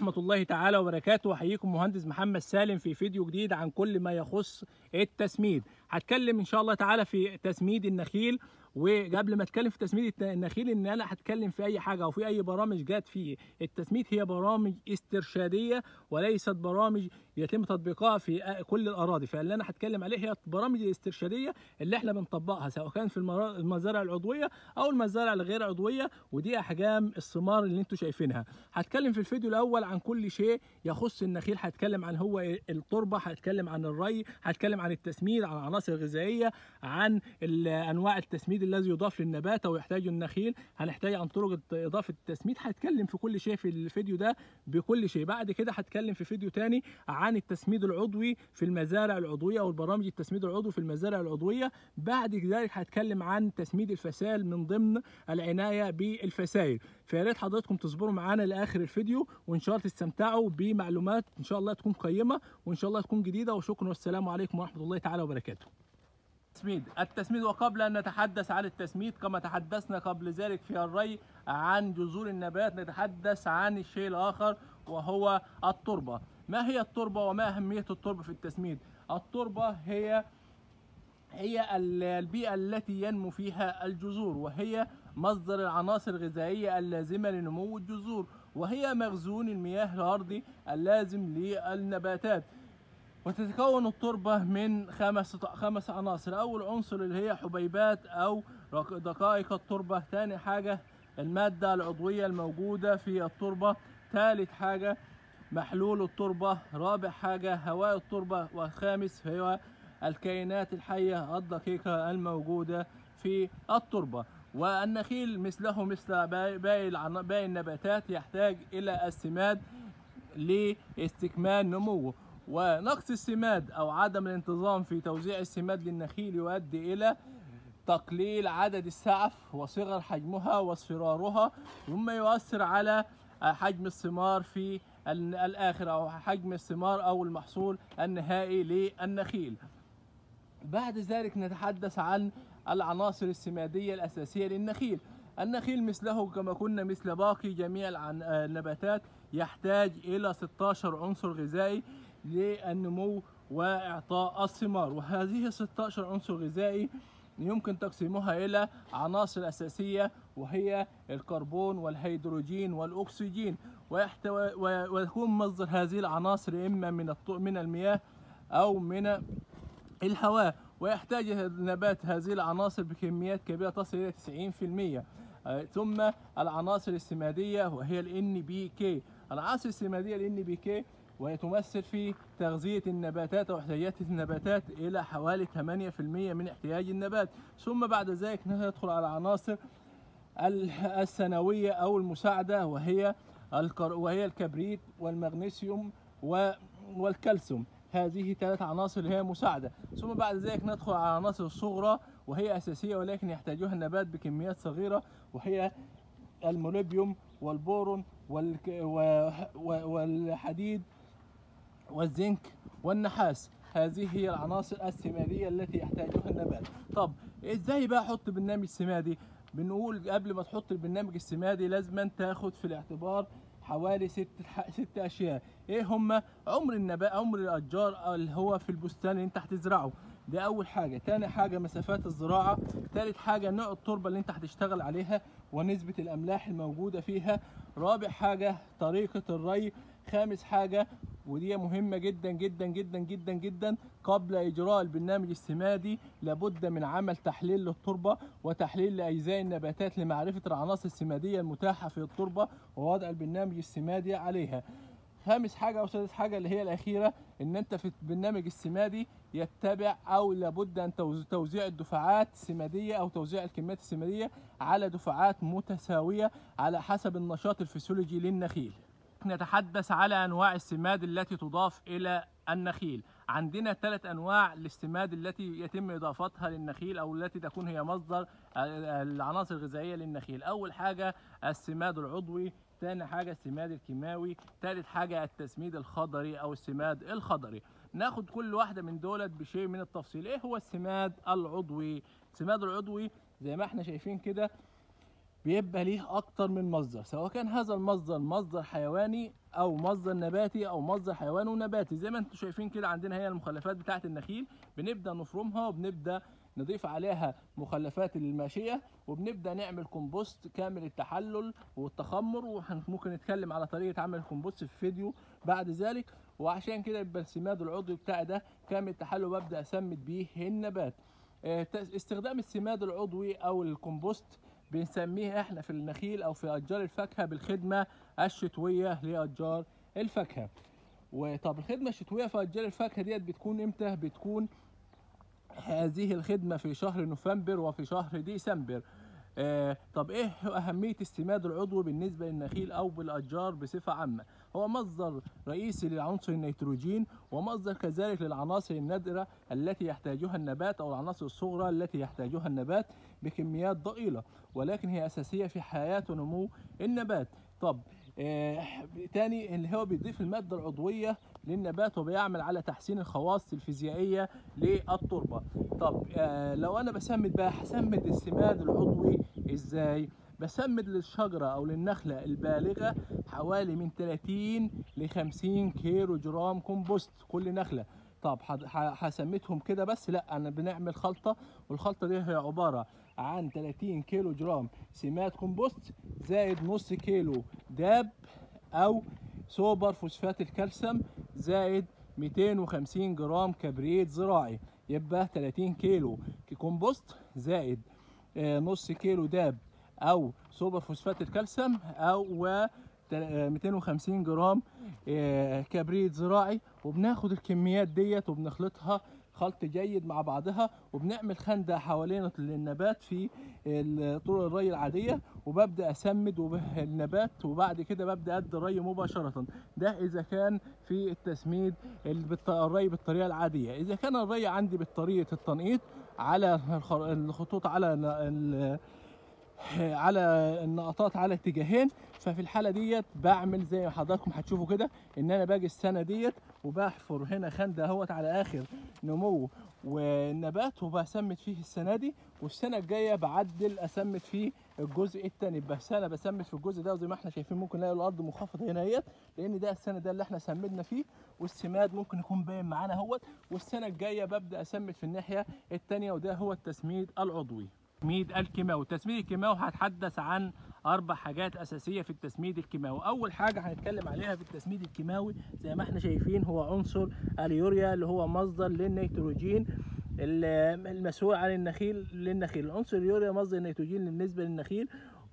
ورحمة الله تعالى وبركاته أحييكم مهندس محمد سالم في فيديو جديد عن كل ما يخص التسميد هتكلم إن شاء الله تعالى في تسميد النخيل وقبل ما اتكلم في تسميد الت- النخيل ان انا هتكلم في اي حاجه او في اي برامج جات في التسميد هي برامج استرشاديه وليست برامج يتم تطبيقها في أ- كل الاراضي فاللي انا هتكلم عليه هي برامج الاسترشاديه اللي احنا بنطبقها سواء كان في المرا- المزارع العضويه او المزارع الغير عضويه ودي احجام الثمار اللي انتم شايفينها هتكلم في الفيديو الاول عن كل شيء يخص النخيل هتكلم عن هو إيه التربه هتكلم عن الري هتكلم عن التسميد عن العناصر الغذائيه عن ال- انواع التسميد الذي يضاف للنبات او يحتاجه النخيل هنحتاج عن طرق الت- اضافه التسميد هتكلم في كل شيء في الفيديو ده بكل شيء بعد كده هتكلم في فيديو تاني عن التسميد العضوي في المزارع العضويه او البرامج التسميد العضوي في المزارع العضويه بعد ذلك هتكلم عن تسميد الفسائل من ضمن العنايه بالفسائل فيا ريت حضراتكم تصبروا معانا لاخر الفيديو وان شاء الله تستمتعوا بمعلومات ان شاء الله تكون قيمه وان شاء الله تكون جديده وشكرا والسلام عليكم ورحمه الله تعالى وبركاته التسميد التسميد وقبل أن نتحدث عن التسميد كما تحدثنا قبل ذلك في الري عن جذور النبات نتحدث عن الشيء الآخر وهو التربة ما هي التربة وما أهمية التربة في التسميد التربة هي هي ال- البيئة التي ينمو فيها الجذور وهي مصدر العناصر الغذائية اللازمة لنمو الجذور وهي مخزون المياه الأرضي اللازم للنباتات وتتكون التربة من خمس خمس عناصر أول عنصر اللي هي حبيبات أو رق- دقائق التربة ثاني حاجة المادة العضوية الموجودة في التربة ثالث حاجة محلول التربة رابع حاجة هواء التربة وخامس هو الكائنات الحية الدقيقة الموجودة في التربة والنخيل مثله مثل باقي باقي العن- باقي النباتات يحتاج إلى السماد لاستكمال نموه ونقص السماد او عدم الانتظام في توزيع السماد للنخيل يؤدي الى تقليل عدد السعف وصغر حجمها واصفرارها مما يؤثر على حجم الثمار في ال- الاخر او حجم الثمار او المحصول النهائي للنخيل بعد ذلك نتحدث عن العناصر السمادية الأساسية للنخيل النخيل مثله كما قلنا مثل باقي جميع العن- آه، النباتات يحتاج إلى 16 عنصر غذائي للنمو وإعطاء الثمار وهذه 16 عنصر غذائي يمكن تقسيمها إلى عناصر أساسية وهي الكربون والهيدروجين والأكسجين ويحتوي و- ويكون مصدر هذه العناصر إما من الط- من المياه أو من الهواء ويحتاج النبات هذه العناصر بكميات كبيرة تصل إلى 90% آه، ثم العناصر السمادية وهي ال NPK العناصر السمادية ال NPK وهي تمثل في تغذية النباتات أو احتياجات النباتات إلى حوالي 8% من احتياج النبات ثم بعد ذلك ندخل على عناصر ال- الثانوية أو المساعدة وهي الكر... وهي الكبريت والمغنيسيوم و... والكالسيوم هذه ثلاث عناصر هي مساعدة ثم بعد ذلك ندخل على العناصر الصغرى وهي أساسية ولكن يحتاجها النبات بكميات صغيرة وهي الموليبيوم والبورون والك... و... و... والحديد والزنك والنحاس هذه هي العناصر السمادية التي يحتاجها النبات طب ازاي بقى احط برنامج سمادي بنقول قبل ما تحط البرنامج السمادي لازم تاخد في الاعتبار حوالي ست ست اشياء ايه هما عمر النبات عمر الاشجار اللي هو في البستان اللي انت هتزرعه دي اول حاجه تاني حاجه مسافات الزراعه تالت حاجه نوع التربه اللي انت هتشتغل عليها ونسبه الاملاح الموجوده فيها رابع حاجه طريقه الري خامس حاجه ودي مهمة جدا جدا جدا جدا جدا قبل إجراء البرنامج السمادي لابد من عمل تحليل للتربة وتحليل لأجزاء النباتات لمعرفة العناصر السمادية المتاحة في التربة ووضع البرنامج السمادي عليها خامس حاجة أو سادس حاجة اللي هي الأخيرة إن أنت في البرنامج السمادي يتبع أو لابد أن توز- توزيع الدفعات السمادية أو توزيع الكميات السمادية على دفعات متساوية على حسب النشاط الفسيولوجي للنخيل نتحدث على انواع السماد التي تضاف الى النخيل عندنا ثلاث انواع للسماد التي يتم اضافتها للنخيل او التي تكون هي مصدر العناصر الغذائيه للنخيل اول حاجه السماد العضوي ثاني حاجه السماد الكيماوي ثالث حاجه التسميد الخضري او السماد الخضري ناخد كل واحده من دولت بشيء من التفصيل ايه هو السماد العضوي السماد العضوي زي ما احنا شايفين كده بيبقى ليه اكتر من مصدر سواء كان هذا المصدر مصدر حيواني او مصدر نباتي او مصدر حيواني ونباتي زي ما انتم شايفين كده عندنا هي المخلفات بتاعه النخيل بنبدا نفرمها وبنبدا نضيف عليها مخلفات الماشيه وبنبدا نعمل كومبوست كامل التحلل والتخمر وممكن نتكلم على طريقه عمل الكومبوست في فيديو بعد ذلك وعشان كده يبقى السماد العضوي بتاعي ده كامل التحلل وابدا اسمد بيه النبات آه، تس- استخدام السماد العضوي او الكومبوست بنسميه احنا في النخيل او في اشجار الفاكهه بالخدمه الشتويه لاشجار الفاكهه وطب الخدمه الشتويه في اشجار الفاكهه ديت بتكون امتى بتكون هذه الخدمه في شهر نوفمبر وفي شهر ديسمبر آه طب ايه اهميه السماد العضوي بالنسبه للنخيل او بالاشجار بصفه عامه هو مصدر رئيسي لعنصر النيتروجين ومصدر كذلك للعناصر النادره التي يحتاجها النبات او العناصر الصغرى التي يحتاجها النبات بكميات ضئيله ولكن هي اساسيه في حياه ونمو النبات طب آه تاني اللي هو بيضيف الماده العضويه للنبات وبيعمل على تحسين الخواص الفيزيائيه للتربه طب آه لو انا بسمد بقى هسمد السماد العضوي ازاي بسمد للشجره او للنخله البالغه حوالي من 30 ل 50 كيلو جرام كومبوست كل نخله طب هد- ه- هسميتهم كده بس لا انا بنعمل خلطه والخلطه دي هي عباره عن 30 كيلو جرام سماد كومبوست زائد نص كيلو داب او سوبر فوسفات الكالسيوم زائد 250 جرام كبريت زراعي يبقى 30 كيلو كومبوست زائد آه، نص كيلو داب او سوبر فوسفات الكالسيوم او و تل- آه، 250 جرام آه، كبريت زراعي وبناخد الكميات ديت وبنخلطها خلط جيد مع بعضها وبنعمل خندق حوالين النبات في ال- طرق الري العادية وببدأ أسمد وب- النبات وبعد كده ببدأ أدي الري مباشرة ده إذا كان في التسميد ال- بالط- الري بالطريقة العادية إذا كان الري عندي بطريقة التنقيط على الخ- الخطوط على ن- ال- على النقطات على اتجاهين ففي الحاله ديت بعمل زي ما حضراتكم هتشوفوا كده ان انا باجي السنه ديت وبحفر هنا خندق اهوت على اخر نمو والنبات وبسمد فيه السنه دي والسنه الجايه بعدل اسمد فيه الجزء الثاني بس انا بسمد في الجزء ده وزي ما احنا شايفين ممكن نلاقي الارض منخفضه هنا اهيت لان ده السنه ده اللي احنا سمدنا فيه والسماد ممكن يكون باين معانا اهوت والسنه الجايه ببدا اسمد في الناحيه الثانيه وده هو التسميد العضوي التسميد الكيماوي التسميد الكيماوي هتحدث عن اربع حاجات اساسيه في التسميد الكيماوي اول حاجه هنتكلم عليها في التسميد الكيماوي زي ما احنا شايفين هو عنصر اليوريا اللي هو مصدر للنيتروجين ال- المسؤول عن النخيل للنخيل عنصر اليوريا مصدر النيتروجين بالنسبه للنخيل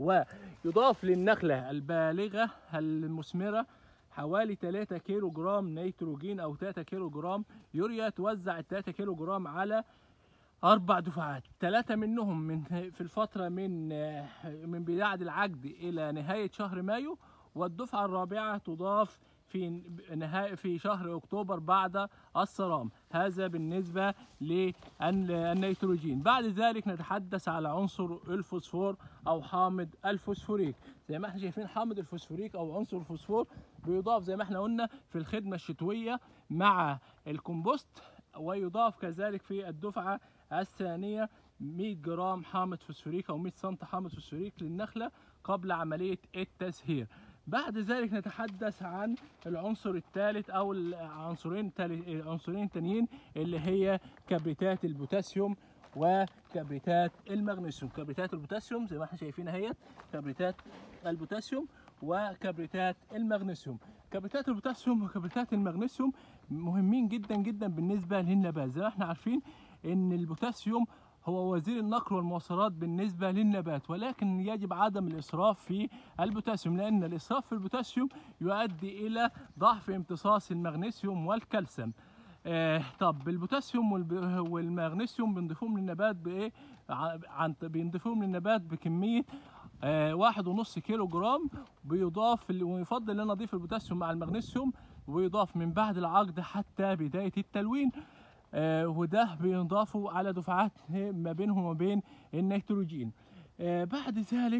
ويضاف للنخله البالغه المثمره حوالي 3 كيلو جرام نيتروجين او 3 كيلو جرام يوريا توزع ال 3 كيلو جرام على أربع دفعات ثلاثة منهم من في الفترة من من بداية العقد إلى نهاية شهر مايو والدفعة الرابعة تضاف في نهاية في شهر أكتوبر بعد الصرام هذا بالنسبة للنيتروجين بعد ذلك نتحدث على عنصر الفوسفور أو حامض الفوسفوريك زي ما احنا شايفين حامض الفوسفوريك أو عنصر الفوسفور بيضاف زي ما احنا قلنا في الخدمة الشتوية مع الكمبوست ويضاف كذلك في الدفعة الثانية 100 جرام حامض فوسفوريك أو 100 سم حامض فوسفوريك للنخلة قبل عملية التزهير بعد ذلك نتحدث عن العنصر الثالث أو العنصرين تالي- عنصرين تانيين اللي هي كبريتات البوتاسيوم وكبريتات المغنيسيوم كبريتات البوتاسيوم زي ما احنا شايفين اهيت كبريتات البوتاسيوم وكبريتات المغنيسيوم كبريتات البوتاسيوم وكبريتات المغنيسيوم مهمين جدا جدا بالنسبه للنبات زي ما احنا عارفين ان البوتاسيوم هو وزير النقل والمواصلات بالنسبه للنبات ولكن يجب عدم الاسراف في البوتاسيوم لان الاسراف في البوتاسيوم يؤدي الى ضعف امتصاص المغنيسيوم والكالسيوم آه طب البوتاسيوم والب- والمغنيسيوم بنضيفهم للنبات بايه ع- عن بنضيفهم للنبات بكميه آه واحد ونص كيلو جرام بيضاف ويفضل ان انا اضيف البوتاسيوم مع المغنيسيوم ويضاف من بعد العقد حتى بدايه التلوين آه وده بيضافوا على دفعات ما بينهم وبين النيتروجين آه بعد ذلك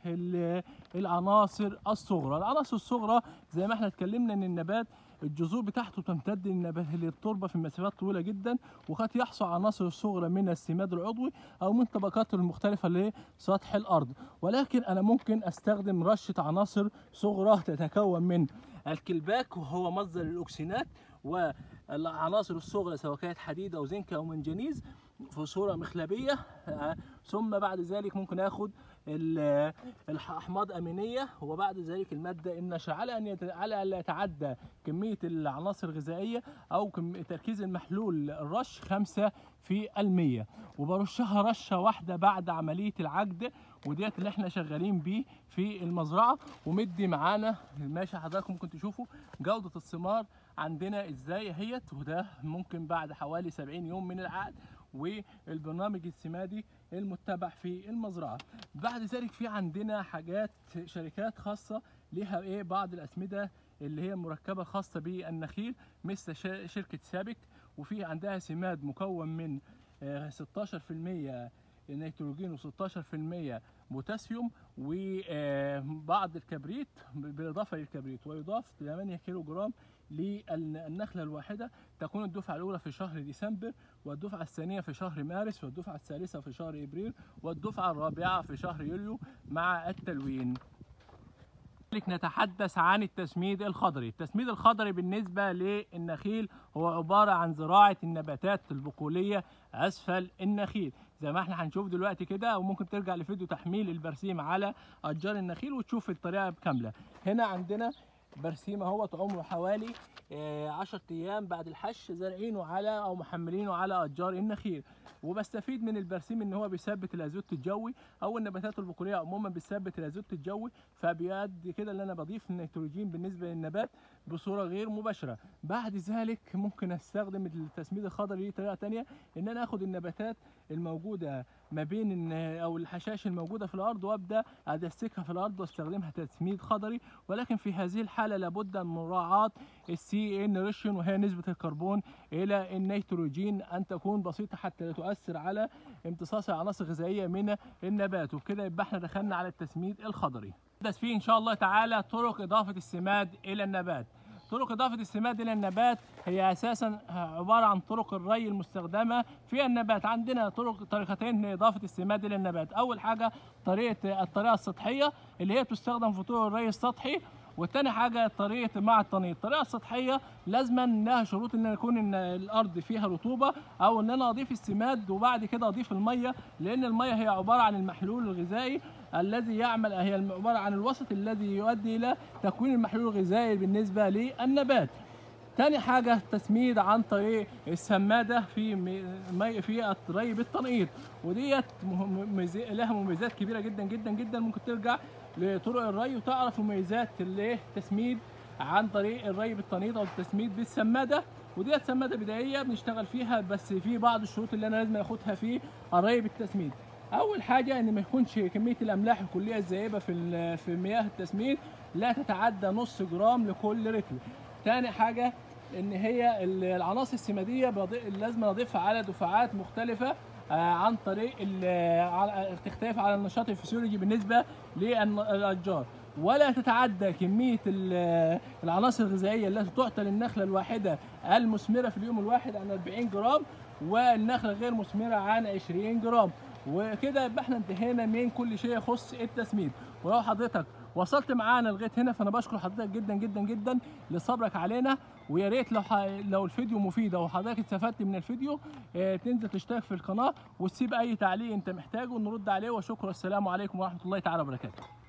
ال- العناصر الصغرى العناصر الصغرى زي ما احنا اتكلمنا ان النبات الجذور بتاعته تمتد للنبات للتربه في مسافات طويله جدا وقد يحصل عناصر الصغرى من السماد العضوي او من طبقاته المختلفه لسطح الارض ولكن انا ممكن استخدم رشه عناصر صغرى تتكون من الكلباك وهو مصدر الاكسينات والعناصر الصغرى سواء كانت حديد او زنك او منجنيز في صوره مخلبيه آه، ثم بعد ذلك ممكن اخد ال- الاحماض امينيه وبعد ذلك الماده النشا على ان يت- على الا يتعدى كميه العناصر الغذائيه او كم- تركيز المحلول الرش 5 في المية وبرشها رشه واحده بعد عمليه العجد وديت اللي احنا شغالين بيه في المزرعه ومدي معانا ماشي حضراتكم ممكن تشوفوا جوده الثمار عندنا ازاي اهيت وده ممكن بعد حوالي 70 يوم من العقد والبرنامج السمادي المتبع في المزرعه بعد ذلك في عندنا حاجات شركات خاصه ليها ايه بعض الاسمده اللي هي مركبه خاصه بالنخيل مثل ش- شركه سابك وفي عندها سماد مكون من آه، 16% نيتروجين و16% بوتاسيوم وبعض الكبريت بالاضافه للكبريت ويضاف 8 كيلو جرام للنخله الواحده تكون الدفعه الاولى في شهر ديسمبر والدفعه الثانيه في شهر مارس والدفعه الثالثه في شهر ابريل والدفعه الرابعه في شهر يوليو مع التلوين لذلك نتحدث عن التسميد الخضري التسميد الخضري بالنسبة للنخيل هو عبارة عن زراعة النباتات البقولية أسفل النخيل زي ما احنا هنشوف دلوقتي كده وممكن ترجع لفيديو تحميل البرسيم على أشجار النخيل وتشوف الطريقة كاملة هنا عندنا برسيم اهوت عمره حوالي 10 ايام بعد الحش زارعينه على او محملينه على اشجار النخيل وبستفيد من البرسيم ان هو بيثبت الازوت الجوي او النباتات البقوليه عموما بتثبت الازوت الجوي فبيؤدي كده ان انا بضيف النيتروجين بالنسبه للنبات بصوره غير مباشره بعد ذلك ممكن استخدم التسميد الخضري دي طريقه تانية ان انا اخد النباتات الموجوده ما بين الن- او الحشائش الموجوده في الارض وابدا ادسكها في الارض واستخدمها تسميد خضري ولكن في هذه الحاله لابد من مراعاه السي ان ريشن وهي نسبه الكربون الى النيتروجين ان تكون بسيطه حتى لا تؤثر على امتصاص العناصر الغذائيه من النبات وبكده يبقى احنا دخلنا على التسميد الخضري نتحدث فيه ان شاء الله تعالى طرق اضافه السماد الى النبات طرق إضافة السماد إلى النبات هي أساسا عبارة عن طرق الري المستخدمة في النبات عندنا طرق طريقتين لإضافة السماد إلى النبات أول حاجة طريقة الطريقة السطحية اللي هي تستخدم في طرق الري السطحي والتاني حاجة طريقة مع التنقيط الطريقة السطحية لازما لها شروط ان يكون ان الارض فيها رطوبة او ان انا اضيف السماد وبعد كده اضيف المية لان المية هي عبارة عن المحلول الغذائي الذي يعمل هي عبارة عن الوسط الذي يؤدي الى تكوين المحلول الغذائي بالنسبة للنبات تاني حاجة تسميد عن طريق السمادة في م- مي في الري بالتنقيط وديت مهم- مميز- لها مميزات كبيرة جدا جدا جدا ممكن ترجع لطرق الري وتعرف مميزات التسميد عن طريق الري بالتنقيط او التسميد بالسمادة وديت سمادة بدائية بنشتغل فيها بس في بعض الشروط اللي انا لازم اخدها في الري بالتسميد اول حاجه ان ما يكونش كميه الاملاح الكليه الذائبه في ال- في مياه التسميد لا تتعدى نص جرام لكل رتل تاني حاجه ان هي ال- العناصر السماديه بضي- لازم اضيفها على دفعات مختلفه آه، عن طريق ال- على- تختلف على النشاط الفسيولوجي بالنسبه للاشجار ولا تتعدى كميه ال- العناصر الغذائيه التي تعطى للنخله الواحده المثمره في اليوم الواحد عن 40 جرام والنخله غير مثمره عن 20 جرام وكده يبقى احنا انتهينا من كل شيء يخص التسميد ولو حضرتك وصلت معانا لغايه هنا فانا بشكر حضرتك جدا جدا جدا لصبرك علينا ويا ريت لو ح... لو الفيديو مفيد او حضرتك استفدت من الفيديو اه تنزل تشترك في القناه وتسيب اي تعليق انت محتاجه نرد عليه وشكرا السلام عليكم ورحمه الله تعالى وبركاته